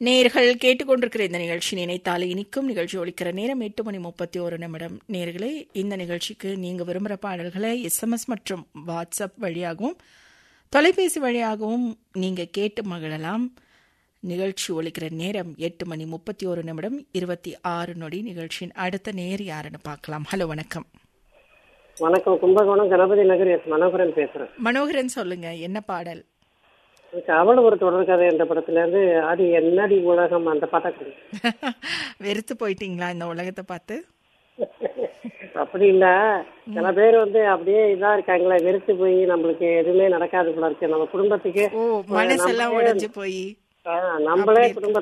நேர்கள் கேட்டுக்கொண்டிருக்கிற இந்த நிகழ்ச்சி நினைத்தாலே இனிக்கும் நிகழ்ச்சி ஒழிக்கிற நேரம் எட்டு மணி முப்பத்தி ஒரு நிமிடம் நேர்களே இந்த நிகழ்ச்சிக்கு நீங்க விரும்புகிற பாடல்களை எஸ்எம்எஸ் மற்றும் வாட்ஸ்அப் வழியாகவும் தொலைபேசி வழியாகவும் நீங்க கேட்டு மகிழலாம் நிகழ்ச்சி ஒழிக்கிற நேரம் எட்டு மணி முப்பத்தி ஒரு நிமிடம் இருபத்தி ஆறு நொடி நிகழ்ச்சியின் அடுத்த நேர் யாருன்னு பார்க்கலாம் ஹலோ வணக்கம் வணக்கம் கும்பகோணம் கணபதி நகர் எஸ் மனோகரன் பேசுறேன் மனோகரன் சொல்லுங்க என்ன பாடல் எனக்கு அவள் ஒரு தொடர்கதை என்ற படத்துல இருந்து அது என்னடி உலகம் அந்த பாட்டா கொடு வெறுத்து போயிட்டீங்களா இந்த உலகத்தை பார்த்து அப்படி இல்ல சில பேர் வந்து அப்படியே இதா இருக்காங்களே வெறுத்து போய் நம்மளுக்கு எதுவுமே நடக்காது போல இருக்கு நம்ம குடும்பத்துக்கு ஓ மனசெல்லாம் உடைஞ்சு போய் ஆ, நம்மளே குடும்ப